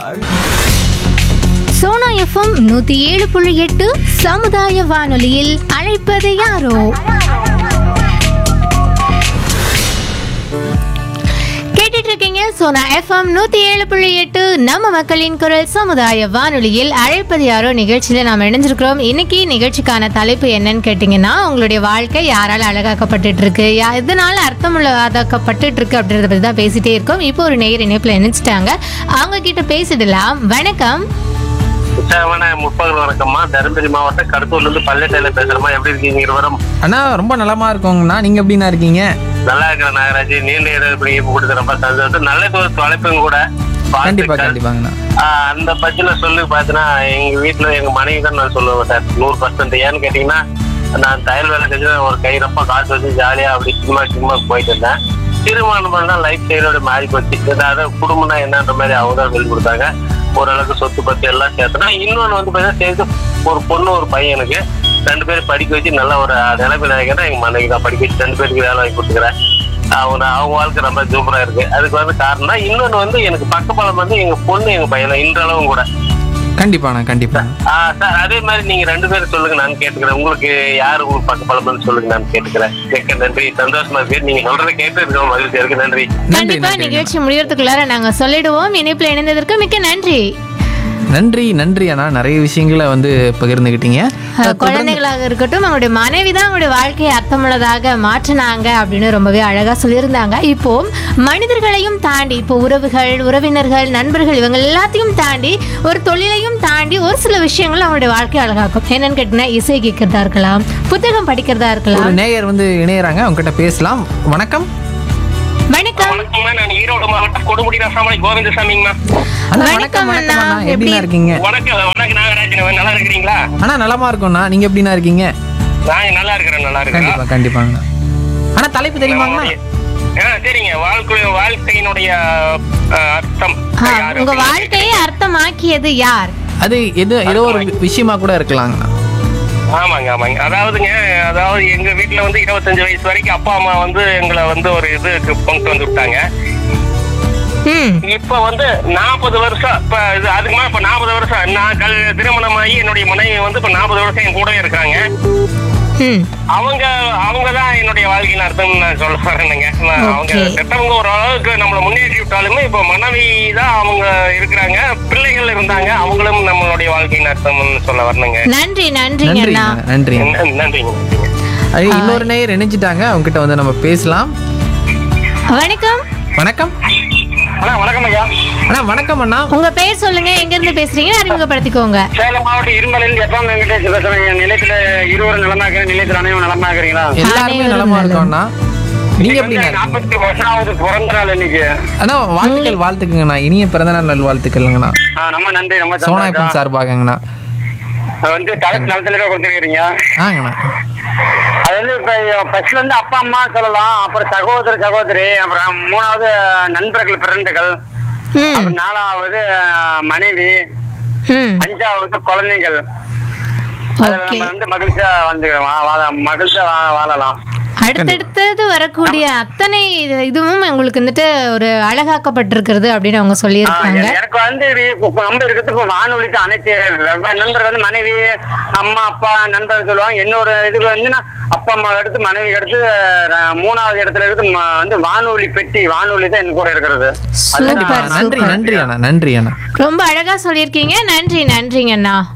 Sona FM நூத்தி ஏழு புள்ளி எட்டு சமுதாய வானொலியில் அழைப்பது யாரோ கேட்டுட்டு இருக்கீங்க சோனா எஃப்எம் நூத்தி ஏழு புள்ளி எட்டு நம்ம மக்களின் குரல் சமுதாய வானொலியில் அழைப்பது யாரோ நிகழ்ச்சியில நாம் இணைஞ்சிருக்கிறோம் இன்னைக்கு நிகழ்ச்சிக்கான தலைப்பு என்னன்னு கேட்டிங்கன்னா உங்களுடைய வாழ்க்கை யாரால அழகாக்கப்பட்டுட்டு இருக்கு யா எதனால அர்த்தமுள்ளதாக்கப்பட்டுட்டு இருக்கு அப்படின்றத பத்தி தான் பேசிட்டே இருக்கோம் இப்போ ஒரு நேயர் இணைப்புல இணைச்சிட்டாங்க அவங்க கிட்ட பேசிடலாம் வணக்கம் உற்சாகமான முற்பகல் வணக்கம்மா தருமபுரி மாவட்டம் கடத்தூர்ல இருந்து பள்ளேட்டையில பேசுறமா எப்படி இருக்கீங்க இருவரும் அண்ணா ரொம்ப நலமா இருக்கோங்கண்ணா நீங்க எப்படிண்ணா இருக்கீங்க நல்லா இருக்கிற நாகராஜ் நீண்ட இடைவெளி கொடுத்து ரொம்ப சந்தோஷம் நல்ல ஒரு தொலைப்பும் கூட கண்டிப்பா வாழ்த்துக்கள். கண்டிப்பாங்கண்ணா ஆஹ் அந்த பட்சத்துல சொல்லி பார்த்தீங்கன்னா எங்க வீட்டுல எங்க மனைவி தான் நான் சொல்லுவேன் சார் நூறு பர்சன்ட் ஏன்னு கேட்டீங்கன்னா நான் தையல் வேலை செஞ்சு ஒரு கை ரொம்ப காசு வச்சு ஜாலியா அப்படி சும்மா சும்மா போயிட்டு இருந்தேன் திருமணம் பண்ணா லைஃப் ஸ்டைலோட மாறி போச்சு அதாவது குடும்பம்னா என்னன்ற மாதிரி அவங்க தான் சொல்லி கொடுத்தாங்க ஓரளவுக்கு சொத்து பத்து எல்லாம் சேர்த்தனா இன்னொன்னு வந்து பார்த்தீங்கன்னா சேர்த்து ஒரு பொண்ணு ஒரு பையனுக்கு ரெண்டு பேரும் படிக்க வச்சு நல்ல ஒரு நிலைமையில இருக்கிறேன் எங்க மனைவி தான் படிக்க வச்சு ரெண்டு பேருக்கு வேலை வாங்கி கொடுத்துக்கிறேன் அவங்க அவங்க வாழ்க்கை ரொம்ப சூப்பரா இருக்கு அதுக்கு வந்து காரணம் இன்னொன்னு வந்து எனக்கு பக்கபலம் வந்து எங்க பொண்ணு எங்க பையன் இன்றளவும் கூட கண்டிப்பாண்ணா கண்டிப்பாண்ணா ஆஹ் சார் அதே மாதிரி நீங்க ரெண்டு பேரும் சொல்லுங்க நான் கேட்டுக்கிறேன் உங்களுக்கு யாரு உங்களுக்கு பக்கபலம்னு சொல்லுங்க நான் கேட்டுக்கிறேன் மிக்க நன்றி சந்தோஷமா இருக்கு நீங்க சொல்றதை கேட்டு இருக்க மகிழ்ச்சியா இருக்கு நன்றி நன்றி கண்டிப்பா நன்றி நிகழ்ச்சி முடியறதுக்குள்ளார நாங்க சொல்லிடுவோம் இணைப்புல இணைந்ததற்கு மிக்க நன்றி நன்றி நன்றி அண்ணா நிறைய விஷயங்களை வந்து பகிர்ந்துக்கிட்டீங்க அஹ், குழந்தைகளாக இருக்கட்டும் அவங்களுடைய மனைவி தான் அவங்களுடைய வாழ்க்கையை அர்த்தமுள்ளதாக மாற்றினாங்க அப்படின்னு ரொம்பவே அழகா சொல்லியிருந்தாங்க இப்போ மனிதர்களையும் தாண்டி இப்போ உறவுகள் உறவினர்கள் நண்பர்கள் இவங்க எல்லாத்தையும் தாண்டி ஒரு தொழிலையும் தாண்டி ஒரு சில விஷயங்கள் அவங்களுடைய வாழ்க்கையை அழகாக்கும் என்னன்னு கேட்டீங்கன்னா இசை கேட்கறதா இருக்கலாம் புத்தகம் படிக்கிறதா ஒரு இருக்கலாம் நேயர் வந்து இணையறாங்க அவங்க கிட்ட பேசலாம் வணக்கம் வணக்கம் வணக்கம்மா நான் ஈரோடு மாவட்டம் கொடுமுடி ராசாமலை கோவிந்தசாமிங்கம்மா அண்ணா வணக்கம் வணக்கம் வணக்கம் அண்ணா. அண்ணா எப்படிண்ணா எப்படி- இருக்கீங்க வணக்கம் வணக்கம் நாகராஜன் நல்லா இருக்கிறீங்களா அண்ணா நலமா இருக்கோண்ணா நீங்க எப்படிண்ணா இருக்கீங்க நான் நல்லா இருக்கிறேன் நல்லா கண்டிப்பா கண்டிப்பாங்கண்ணா அண்ணா தலைப்பு தெரியுமாங்கண்ணா ஆ, சரிங்க வாழ்க்கை வாழ்க்கையினுடைய அஹ், அர்த்தம் ஆ, யாரு உங்க அப்படின்னு வாழ்க்கையை அர்த்தமாக்கியது யார் அது எது ஏதோ ஒரு விஷயமா கூட இருக்கலாங்கண்ணா ஆமாங்க ஆமாங்க அதாவதுங்க அதாவது எங்க வீட்டுல வந்து இருபத்தஞ்சு வயசு வரைக்கும் அப்பா அம்மா வந்து எங்களை வந்து ஒரு இதுக்கு கொண்டு வந்து விட்டாங்க ம் இப்ப வந்து நாற்பது வருஷம் இப்ப இது அதுக்கு மேல இப்ப நாற்பது வருஷம் நான் கல் திருமணமாகி என்னுடைய மனைவி வந்து இப்ப நாற்பது வருஷம் என் கூடவே இருக்காங்க ம் அவங்க அவங்க தான் என்னுடைய வாழ்க்கையின் அர்த்தம் நான் சொல்ல வரேனுங்க நான் அவங்க Okay. பெற்றவங்க ஓரளவுக்கு நம்மளை முன்னேற்றி விட்டாலுமே இப்ப மனைவி தான் அவங்க இருக்கிறாங்க பிள்ளைகள் இருந்தாங்க அவங்களும் நம்மளுடைய வாழ்க்கையின் அர்த்தம்னு சொல்ல வரணுங்க நன்றி நன்றிங்க நன்றி அண்ணா நன்றி நன்றிங்க நன்றிங்க அது இன்னொரு நேயர் இணைஞ்சிட்டாங்க அவங்க கிட்ட வந்து நம்ம பேசலாம் வணக்கம் வணக்கம் அண்ணா வணக்கம் ஐயா அண்ணா வணக்கம் அண்ணா உங்க பேர் சொல்லுங்க எங்க இருந்து பேசுறீங்க அறிமுகப்படுத்திக்கோங்க சேலம் மாவட்டம் இருமலையில் எப்பவும் வெங்கடேஷ் பேசுறேன் நிலையத்துல இருவரும் நலமாக்குற நிலையத்தில் அனைவரும் நலமாக்குறீங்களா எல்லாருமே அனைவரும் நலமா நலம். இருக்கோம்ண்ணா நீங்க எப்படிண்ணா இருக்கீங்க? நாற்பத்தி வருஷமாவது பிறந்த நாள் இன்னைக்கு அண்ணா வாழ்த்துக்கள் வாழ்த்துக்குங்கண்ணா இனிய பிறந்தநாள் நல் வாழ்த்துக்கள்ங்கண்ணா ஆ, ரொம்ப நன்றி ரொம்ப சோனா சந்தோஷம். எஃப்எம் சார்பாகங்கண்ணா வந்து தலைப்பு நலத்துல கொடுத்துருக்கீங்க ஆங்கண்ணா அது வந்து இப்ப ஃபர்ஸ்ட்ல இருந்து அப்பா அம்மா சொல்லலாம் அப்புறம் சகோதர சகோதரி அப்புறம் மூணாவது நண்பர்கள் ஃப்ரெண்டுகள் ம் அப்புறம் நாலாவது அஹ், மனைவி ம் அஞ்சாவது குழந்தைகள் அதுல ஓகே நம்ம வந்து மகிழ்ச்சியா வந்து வா- வாழ மகிழ்ச்சியா வா- வாழலாம் அடுத்தடுத்தது வரக்கூடிய அத்தனை இது- இதுவும் உங்களுக்கு வந்துட்டு ஒரு அழகாக்கப்பட்டிருக்கிறது அப்படின்னு அவங்க ஆ, சொல்லியிருக்காங்க எ- எனக்கு வந்து இது இப்ப நம்ம இருக்கிறது இப்போ வானொலிக்கு அனைத்து நண்பர் வந்து மனைவி அம்மா அப்பா நண்பர் சொல்லுவாங்க இன்னொரு இதுக்கு வந்து நான் அப்பா அம்மா எடுத்து மனைவி எடுத்து அஹ், மூணாவது இடத்துல இருக்கு ம- வந்து வானொலி பெட்டி வானொலி தான் எனக்கு கூட இருக்கிறது சூப்பர் நன்றி சூப்பர் நன்றி அண்ணா நன்றி அண்ணா ரொம்ப அழகா சொல்லியிருக்கீங்க நன்றி நன்றிங்க அண்ணா